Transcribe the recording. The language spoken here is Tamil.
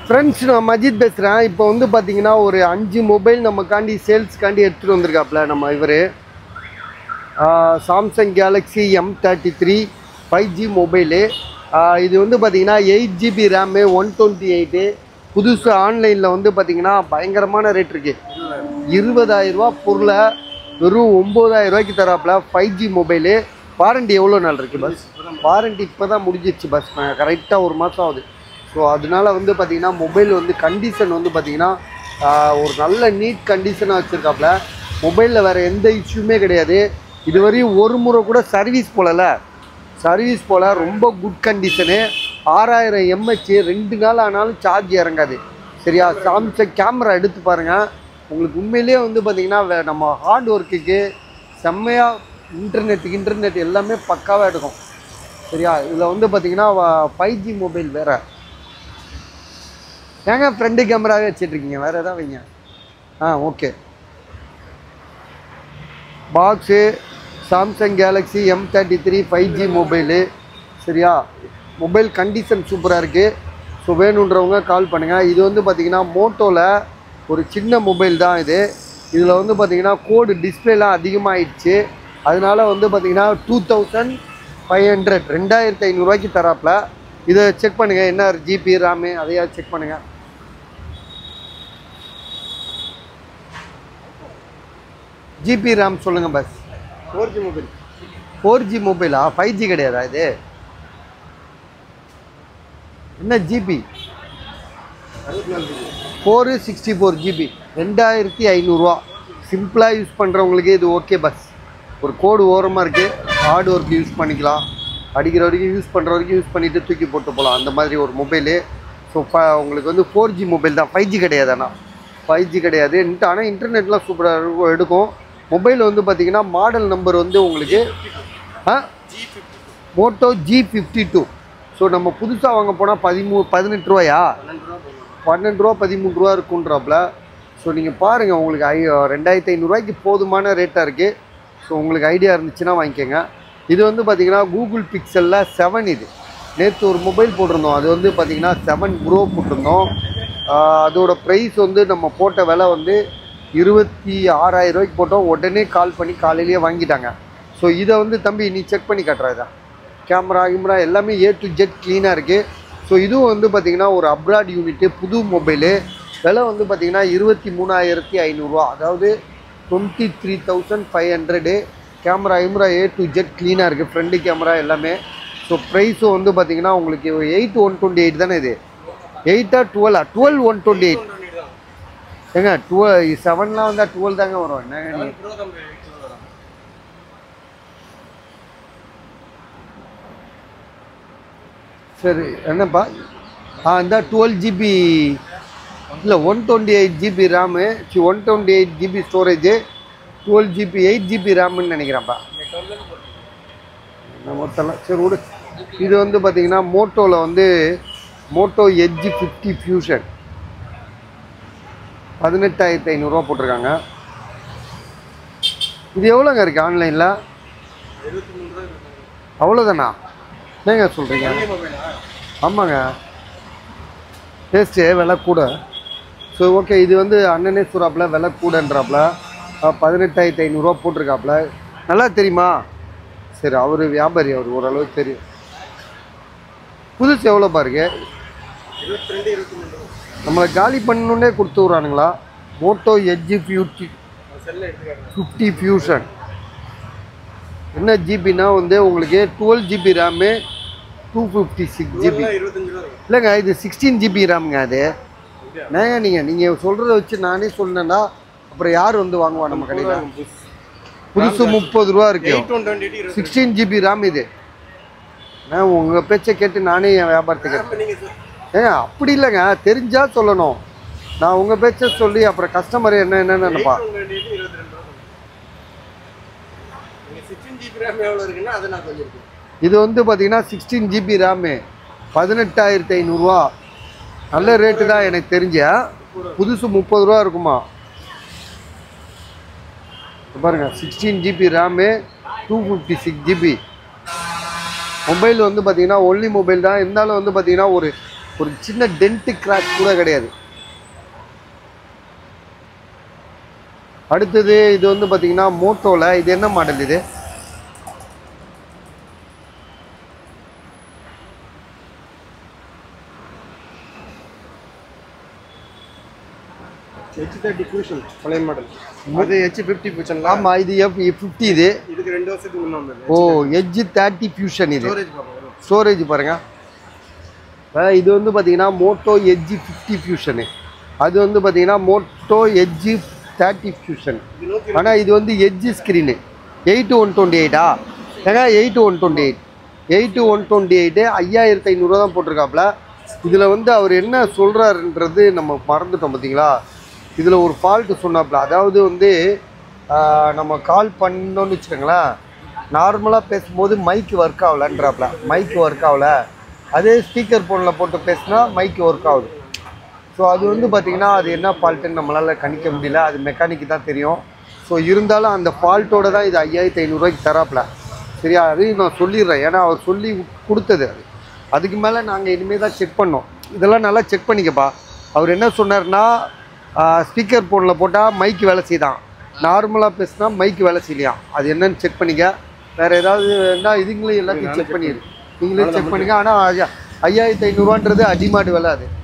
ஃப்ரெண்ட்ஸ் நான் மஜித் பேசுகிறேன் இப்போ வந்து பார்த்தீங்கன்னா ஒரு அஞ்சு மொபைல் நமக்காண்டி சேல்ஸ்க்காண்டி எடுத்துகிட்டு வந்திருக்காப்புல நம்ம இவர் Samsung Galaxy M thirty three five G mobile இது வந்து பார்த்தீங்கன்னா eight GB RAM one twenty eight புதுசு ஆன்லைனில் வந்து பார்த்தீங்கன்னா பயங்கரமான ரேட் இருக்குது இருபதாயிரரூபா பொருளை வெறும் ஒம்பதாயிரம் ரூபாய்க்கு தராப்புல ஃபைவ் ஜி மொபைலு வாரண்டி எவ்வளோ நாள் இருக்குது பஸ் வாரண்டி இப்போ தான் முடிஞ்சிச்சு பஸ் கரெக்டாக ஒரு மாதம் ஆகுது ஸோ அதனால வந்து பார்த்தீங்கன்னா மொபைல் வந்து கண்டிஷன் வந்து பார்த்தீங்கன்னா ஆஹ், ஒரு நல்ல நீட் கண்டிஷனாக வச்சுருக்காப்புல மொபைலில் வேறு எந்த இஷ்யூமே கிடையாது இதுவரையும் ஒரு முறை கூட சர்வீஸ் போகல சர்வீஸ் போல் ரொம்ப குட் கண்டிஷனு ஆறாயிரம் எம்ஹெச் ரெண்டு நாள் ஆனாலும் சார்ஜ் இறங்காது சரியா சாம்சங் கேமரா எடுத்து பாருங்கள் உங்களுக்கு உண்மையிலேயே வந்து பார்த்தீங்கன்னா வே- நம்ம ஹார்ட் ஒர்க்குக்கு செம்மையாக இன்டர்நெட் இன்டர்நெட் எல்லாமே பக்காவாக எடுக்கும் சரியா இதில் வந்து பார்த்தீங்கன்னா ஃபைவ் ஜி மொபைல் வேறு ஏங்க ஃப்ரண்ட் கேமராவே வச்சிட்ருக்கீங்க வேறு எதாவது வைங்க ஆ okay box Samsung Galaxy M thirty three five G mobile சரியா மொபைல் கண்டிஷன் சூப்பராக இருக்குது ஸோ வேணுன்றவங்க கால் பண்ணுங்கள் இது வந்து பார்த்திங்கன்னா மோட்டோவில் ஒரு சின்ன மொபைல் தான் இது இதில் வந்து பார்த்திங்கன்னா கோடு டிஸ்பிளேலாம் அதிகமாகிடுச்சு அதனால வந்து பார்த்திங்கன்னா டூ தௌசண்ட் ஃபைவ் ஹண்ட்ரட் ரெண்டாயிரத்தி ஐநூறுரூவாய்க்கு தராப்புல இதை செக் பண்ணுங்கள் என்ன ஜிபி ரேமு அதையாவது செக் பண்ணுங்கள் ஜிபி ரேம் சொல்லுங்கள் பஸ் four G mobile four G மொபைலா ஃபைவ் ஜி கிடையாதா இது என்ன ஜிபி அறுபத்தி நாலு GB four sixty four GB ரெண்டாயிரத்தி ஐநூறுரூவா சிம்பிளாக யூஸ் பண்ணுறவங்களுக்கு இது ஓகே பஸ் ஒரு கோடு ஓரமாக இருக்குது ஹார்ட் ஒர்க் யூஸ் பண்ணிக்கலாம் அடிக்கிற வரைக்கும் யூஸ் பண்ணுற வரைக்கும் யூஸ் பண்ணிவிட்டு தூக்கி போட்டு போகலாம் அந்த மாதிரி ஒரு மொபைலு ஸோ உங்களுக்கு வந்து ஃபோர் ஜி மொபைல் தான் ஃபைவ் ஜி கிடையாது ஆனால் ஃபைவ் ஜி கிடையாது ஆனால் இன்டர்நெட்லாம் சூப்பராக எடுக்கும் மொபைல் வந்து பார்த்தீங்கன்னா மாடல் நம்பர் வந்து உங்களுக்கு ஆ Moto G fifty two so நம்ம புதுசாக வாங்க போனால் பதிமூ பதினெட்டு ரூபாயா பன்னெண்டு ரூபா போகும் பன்னெண்டு ரூபா பதிமூணு ரூபா இருக்குன்றாப்புல ஸோ நீங்கள் பாருங்கள் உங்களுக்கு ஐ ரெண்டாயிரத்தி ஐநூறுரூவாய்க்கு போதுமான ரேட்டாக இருக்குது ஸோ உங்களுக்கு ஐடியா இருந்துச்சுன்னா வாங்கிக்கோங்க இது வந்து பார்த்தீங்கன்னா கூகுள் பிக்சலில் செவன் இது நேற்று ஒரு மொபைல் போட்டிருந்தோம் அது வந்து பார்த்தீங்கன்னா செவன் ப்ரோ போட்டிருந்தோம் ஆஹ் அதோட ப்ரைஸ் வந்து நம்ம போட்ட விலை வந்து இருபத்தி ஆறாயிரம் ரூபாய்க்கு போட்டோம் உடனே கால் பண்ணி காலையிலேயே வாங்கிட்டாங்க ஸோ இதை வந்து தம்பி நீ செக் பண்ணி காட்டுறதா கேமரா கிமரா எல்லாமே ஏ டு ஜெட் க்ளீனாக இருக்குது ஸோ இதுவும் வந்து பார்த்திங்கன்னா ஒரு அப்ராட் யூனிட்டு புது மொபைலு விலை வந்து பார்த்திங்கன்னா இருபத்தி மூணாயிரத்தி ஐநூறுரூவா அதாவது twenty three thousand five hundred camera camera A to Z க்ளீனாக இருக்குது ஃப்ரண்ட் கேமரா எல்லாமே ஸோ ப்ரைஸும் வந்து பார்த்திங்கன்னா உங்களுக்கு எயிட் ஒன் டுவெண்ட்டி எயிட் தானே இது எயிட்டா டுவெலா டுவெல் ஒன் டுவெண்ட்டி எயிட் ஏங்க டுவெல் செவன்லாம் வந்தால் டுவெல் தாங்க வரும் என்னங்க நீ ப்ரோ தான் வரும் சரி என்னப்பா ஆ இந்த டுவெல் ஜிபி இல்லை one twenty eight GB RAM சி one twenty eight GB storage twelve GB eight GB ரேமுன்னு நினைக்கிறேன்ப்பா மொத்தம்லாம் சரி விடு இது வந்து பார்த்தீங்கன்னா மோட்டோவில் வந்து மோட்டோ எட்ஜி ஃபிஃப்டி ஃபியூஷன் பதினெட்டாயிரத்தி ஐநூறுரூவா போட்டிருக்காங்க இது எவ்வளோங்க இருக்குது ஆன்லைனில் இருபத்தி மூணு ரூபா இருக்கு அவ்வளோதானா என்னங்க சொல்கிறீங்க ஒன்லி மொபைலா ஆமாங்க டேஸ்ட்டு விலை கூட ஸோ ஓகே இது வந்து அண்ணனே சூறாப்புல விலை கூடன்றாப்புல பதினெட்டாயிரத்தி ஐநூறுரூவா போட்டிருக்காப்புல நல்லா தெரியுமா சரி அவர் வியாபாரி அவர் ஓரளவுக்கு தெரியும் புதுசு எவ்வளோ பாருங்க இருபத்தி ரெண்டு இருபத்தி மூணு ரூபா நம்மளை காலி பண்ணணுன்னே கொடுத்து விட்றானுங்களா மோட்டோ எட்ஜி ஃபியூட்டி செல்லில் எடுத்துக்காங்க ஃபிஃப்டி ஃபியூஷன் என்ன ஜிபினா வந்து உங்களுக்கு twelve GB RAM two fifty six GB இருபத்தஞ்சு ரூபா இருக்கும் இல்லைங்க இது சிக்ஸ்டீன் ஜிபி ரேமுங்க அது என்னங்க நீங்கள் நீங்கள் சொல்கிறத வச்சு நானே சொன்னேன்னா அப்புறம் யார் வந்து வாங்குவா நம்ம கடையில் புதுசு முப்பது ரூபா இருக்கு எயிட் ஒன் டுவெண்ட்டி எயிட் இருபத்தி சிக்ஸ்டீன் ஜிபி ரேம் இது நான் உங்கள் பேச்சை கேட்டு நானே என் வியாபாரத்துக்கு ரெண்டு நீங்கள் சொ- ஏங்க அப்படி இல்லைங்க தெரிஞ்சா சொல்லணும் நான் உங்கள் பேச்சை சொல்லி அப்புறம் கஸ்டமர் என்ன என்னன்னு நினைப்பா எயிட் ஒன் டுவெண்ட்டி எயிட் இருபத்தி ரெண்டு ரூபா நீங்கள் சிக்ஸ்டீன் ஜிபி ரேம் எவ்வளோ இருக்குன்னா அதை நான் சொல்லியிருக்கேன் இது வந்து பார்த்தீங்கன்னா சிக்ஸ்டீன் ஜிபி ரேமு பதினெட்டாயிரத்தி ஐநூறுரூவா நல்ல ரேட்டு தான் எனக்கு தெரிஞ்ச புதுசு முப்பது ரூபா இருக்குமா இங்க பாருங்க sixteen GB RAM two fifty six GB mobile வந்து பார்த்தீங்கன்னா ஒன்லி மொபைல் தான் இருந்தாலும் வந்து பார்த்தீங்கன்னா ஒரு ஒரு சின்ன டென்ட்டு கிராக் கூட கிடையாது அடுத்தது இது வந்து பார்த்தீங்கன்னா மோட்டோவில் இது என்ன மாடல் இது ஹெச் தேர்ட்டி ஃபியூஷன் பழைய மாடல் அது ஹெச் ஃபிஃப்டி ஃபியூஷன்ல ஆமாம் இது எஃப் ஃபிஃப்டி இது இதுக்கு ரெண்டு வருஷத்துக்கு முன்ன வந்தது ஓ எட்ஜ் தேர்ட்டி ஃபியூஷன் இது ஸ்டோரேஜ் பார்ப்போம் ஸ்டோரேஜ் பாருங்க அஹ் இது வந்து பார்த்தீங்கன்னா மோட்டோ எட்ஜி ஃபிஃப்டி ஃபியூஷனு அது வந்து பார்த்தீங்கன்னா மோட்டோ எட்ஜி தேர்ட்டி ஃபியூஷன் இது நூற்றி ஆனால் இது வந்து எட்ஜி ஸ்க்ரீனு எயிட் ஒன் டுவெண்ட்டி எயிட்டா ஏங்க eight one twenty eight eight one twenty eight ஐயாயிரத்தி ஐநூறுரூவா தான் போட்டிருக்காப்புல இதில் வந்து அவர் என்ன சொல்கிறாருன்றது நம்ம மறந்துட்டோம் பார்த்தீங்களா இதில் ஒரு ஃபால்ட்டு சொன்னாப்புல அதாவது வந்து ஆஹ், நம்ம கால் பண்ணோன்னு வச்சுக்கோங்களேன் நார்மலாக பேசும்போது மைக் ஒர்க் ஆகலன்றாப்புல மைக் ஒர்க் ஆகல அதே ஸ்பீக்கர் ஃபோனில் போட்டு பேசினா மைக் ஒர்க் ஆகுது ஸோ அது வந்து பார்த்திங்கன்னா அது என்ன ஃபால்ட்டுன்னு நம்மளால் கணிக்க முடியல அது மெக்கானிக்கு தான் தெரியும் ஸோ இருந்தாலும் அந்த ஃபால்ட்டோட தான் இது ஐயாயிரத்தி ஐநூறுரூவாய்க்கு தராப்புல சரியா அதையும் நான் சொல்லிடுறேன் ஏன்னா அவர் சொல்லி கொடுத்தது அது அதுக்கு மேலே நாங்கள் இனிமேல் தான் செக் பண்ணோம் இதெல்லாம் நல்லா செக் பண்ணிக்கப்பா அவர் என்ன சொன்னார்னா ஸ்பீக்கர் ஃபோனில் போட்டால் மைக்கு வேலை செய்தான் நார்மலாக பேசினா மைக்கு வேலை செய்யலையாம் அது என்னன்னு செக் பண்ணிக்க வேறு ஏதாவது இருந்தால் இதுங்களையும் எல்லாத்தையும் செக் பண்ணிடு நீங்களே செக் பண்ணிக்க ஆனால் ஐயாயிரத்தி ஐநூறுரூவான்றது அடிமாடு விலை அது